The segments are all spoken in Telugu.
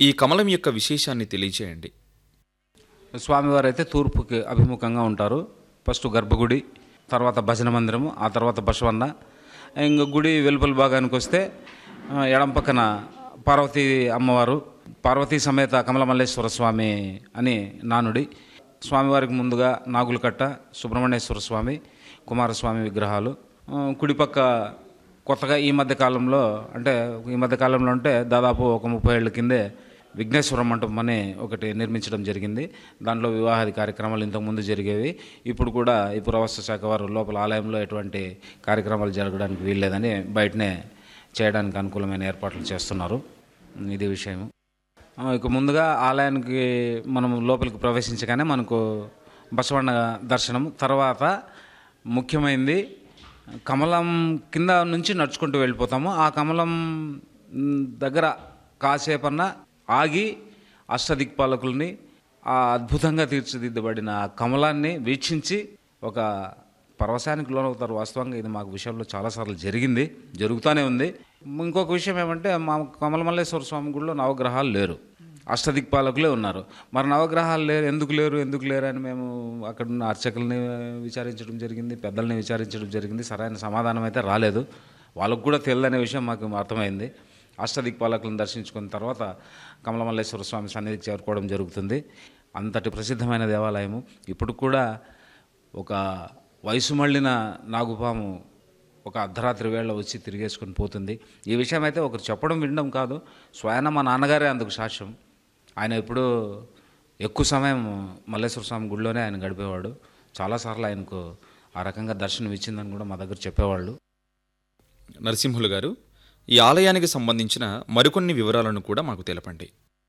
ఈ కమలం యొక్క విశేషాన్ని తెలియచేయండి స్వామివారు అయితే తూర్పుకి అభిముఖంగా ఉంటారు ఫస్ట్ గర్భగుడి తర్వాత భజన మందిరము ఆ తర్వాత బసవన్న ఇంక గుడి వెలుపల భాగానికి వస్తే ఆ, ఎడం పక్కన పార్వతీ అమ్మవారు పార్వతీ సమేత కమలమల్లేశ్వర స్వామి అని నానుడి స్వామివారికి ముందుగా నాగులకట్ట సుబ్రహ్మణ్యేశ్వర స్వామి కుమారస్వామి విగ్రహాలు ఆ, కుడిపక్క కొత్తగా ఈ మధ్య కాలంలో అంటే ఈ మధ్య కాలంలో అంటే దాదాపు ఒక ముప్పై ఏళ్ళ కిందే విఘ్నేశ్వర మంటపం అని ఒకటి నిర్మించడం జరిగింది దాంట్లో వివాహాది కార్యక్రమాలు ఇంతకుముందు జరిగేవి ఇప్పుడు కూడా ఈ పురావస్తు శాఖ వారు లోపల ఆలయంలో ఎటువంటి కార్యక్రమాలు జరగడానికి వీల్లేదని బయటనే చేయడానికి అనుకూలమైన ఏర్పాట్లు చేస్తున్నారు ఇది విషయం ఆ, ఇక ముందుగా ఆలయానికి మనం లోపలికి ప్రవేశించగానే మనకు బసవಣ್ణ దర్శనం తర్వాత ముఖ్యమైనది కమలం కింద నుంచి నడుచుకుంటూ వెళ్ళిపోతాము ఆ కమలం మ్, దగ్గర కాసేపన్నా ఆగి అష్టదిక్పాలకుల్ని ఆ అద్భుతంగా తీర్చిదిద్దబడిన ఆ కమలాన్ని వీక్షించి ఒక పరవశానికి లోనవుతారు వాస్తవంగా ఇది మాకు విషయంలో చాలాసార్లు జరిగింది జరుగుతూనే ఉంది ఇంకొక విషయం ఏమంటే మా కమలమల్లేశ్వర స్వామి గుడిలో నవగ్రహాలు లేరు అష్టదిక్పాలకులే ఉన్నారు మరి నవగ్రహాలు లేరు ఎందుకు లేరు ఎందుకు లేరు అని మేము అక్కడ ఉన్న అర్చకుల్ని విచారించడం జరిగింది పెద్దల్ని విచారించడం జరిగింది సరైన సమాధానం అయితే రాలేదు వాళ్ళకు కూడా తెలియదనే విషయం మాకు అర్థమైంది అష్టదిక్పాలకులను దర్శించుకున్న తర్వాత కమలమల్లేశ్వర స్వామి సన్నిధికి చేరుకోవడం జరుగుతుంది అంతటి ప్రసిద్ధమైన దేవాలయము ఇప్పుడు కూడా ఒక వయసు మళ్ళిన నాగుపాము ఒక అర్ధరాత్రి వేళ వచ్చి తిరిగేసుకొని పోతుంది ఈ విషయం అయితే ఒకరు చెప్పడం వినడం కాదు స్వయాన మా నాన్నగారే అందుకు సాక్ష్యం ఆయన ఎప్పుడూ ఎక్కువ సమయం మల్లేశ్వర స్వామి గుడిలోనే ఆయన గడిపేవాడు చాలాసార్లు ఆయనకు ఆ రకంగా దర్శనం ఇచ్చిందని కూడా మా దగ్గర చెప్పేవాళ్ళు నరసింహులు గారు ఈ ఆలయానికి సంబంధించిన మరికొన్ని వివరాలను కూడా మాకు తెలపండి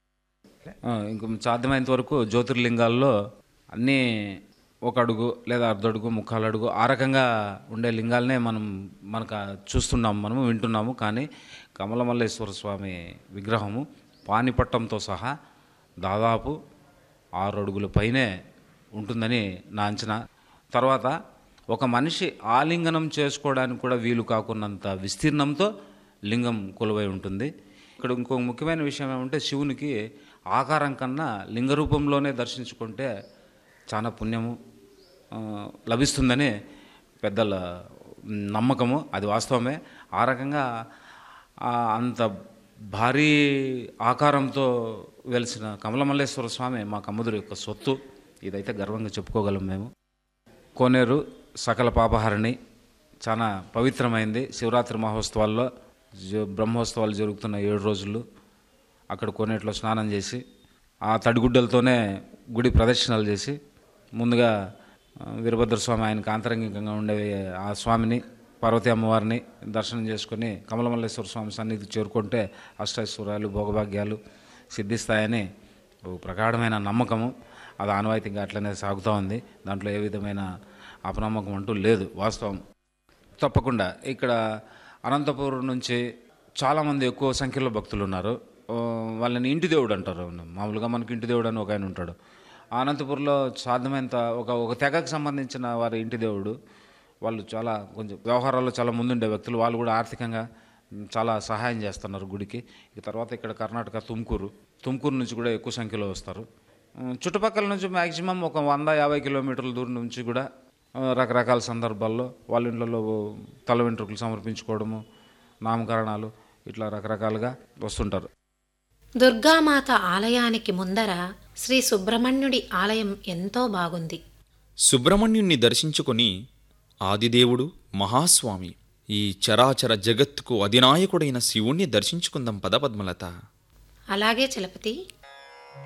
ఆ, ఇంక సాధ్యమైనంత వరకు జ్యోతిర్లింగాల్లో అన్నీ ఒక అడుగు లేదా అర్ధ అడుగు ముక్కాలు అడుగు ఆ రకంగా ఉండే లింగాలనే మనం మనకు చూస్తున్నాము మనము వింటున్నాము కానీ కమలమల్లేశ్వర స్వామి విగ్రహము పానిపట్టంతో సహా దాదాపు ఆరు అడుగుల పైనే ఉంటుందని నా అంచనా తర్వాత ఒక మనిషి ఆలింగనం చేసుకోవడానికి కూడా వీలు కాకున్నంత విస్తీర్ణంతో లింగం కొలువై ఉంటుంది ఇక్కడ ఇంకో ముఖ్యమైన విషయం ఏమంటే శివునికి ఆకారం కన్నా లింగ రూపంలోనే దర్శించుకుంటే చాలా పుణ్యము ఆ, లభిస్తుందని పెద్దల నమ్మకము అది వాస్తవమే ఆ రకంగా ఆ, అంత భారీ ఆకారంతో వెలిసిన కమలమల్లేశ్వర స్వామి మా కమ్ముదురు యొక్క సొత్తు ఇదైతే గర్వంగా చెప్పుకోగలం మేము కోనేరు సకల పాపహరణి చాలా పవిత్రమైంది శివరాత్రి మహోత్సవాల్లో జ- బ్రహ్మోత్సవాలు జరుగుతున్న ఏడు రోజులు అక్కడ కోనేటిలో స్నానం చేసి ఆ తడిగుడ్డలతోనే గుడి ప్రదక్షిణలు చేసి ముందుగా ఆ, వీరభద్ర స్వామి ఆయనకు ఆంతరంగికంగా ఉండే ఆ స్వామిని పార్వతీ అమ్మవారిని దర్శనం చేసుకొని కమలమల్లేశ్వర స్వామి సన్నిధి చేరుకుంటే అష్టైశ్వర్యాలు భోగభాగ్యాలు సిద్ధిస్తాయని ఓ ప్రగాఢమైన నమ్మకము అది ఆనవాయితీగా అట్లనే సాగుతూ ఉంది దాంట్లో ఏ విధమైన అపనమ్మకం అంటూ లేదు వాస్తవం తప్పకుండా ఇక్కడ అనంతపురం నుంచి చాలామంది ఎక్కువ సంఖ్యలో భక్తులు ఉన్నారు ఆ, వాళ్ళని ఇంటి దేవుడు అంటారు మామూలుగా మనకి ఇంటి దేవుడు అని ఒక ఆయన ఉంటాడు ఆ అనంతపురంలో సాధ్యమైనంత ఒక ఒక తెగకు సంబంధించిన వారి ఇంటి దేవుడు వాళ్ళు చాలా కొంచెం వ్యవహారాల్లో చాలా ముందుండే వ్యక్తులు వాళ్ళు కూడా ఆర్థికంగా మ్, చాలా సహాయం చేస్తున్నారు గుడికి ఇక తర్వాత ఇక్కడ కర్ణాటక తుమ్కూరు తుమ్కూరు నుంచి కూడా ఎక్కువ సంఖ్యలో వస్తారు ఉమ్, చుట్టుపక్కల నుంచి మ్యాక్సిమం ఒక వంద యాభై కిలోమీటర్ల దూరం నుంచి కూడా ఆ, రకరకాల సందర్భాల్లో వాళ్ళ ఇంట్లో తల వెంట్రుకలు సమర్పించుకోవడము నామకరణాలు ఇట్లా రకరకాలుగా వస్తుంటారు దుర్గామాత ఆలయానికి ముందర శ్రీ సుబ్రహ్మణ్యుడి ఆలయం ఎంతో బాగుంది సుబ్రహ్మణ్యుణ్ణి దర్శించుకొని ఆదిదేవుడు మహాస్వామి ఈ చరాచర జగత్తుకు అధినాయకుడైన శివుణ్ణి దర్శించుకుందాం పద పద్మలత అలాగే చలపతి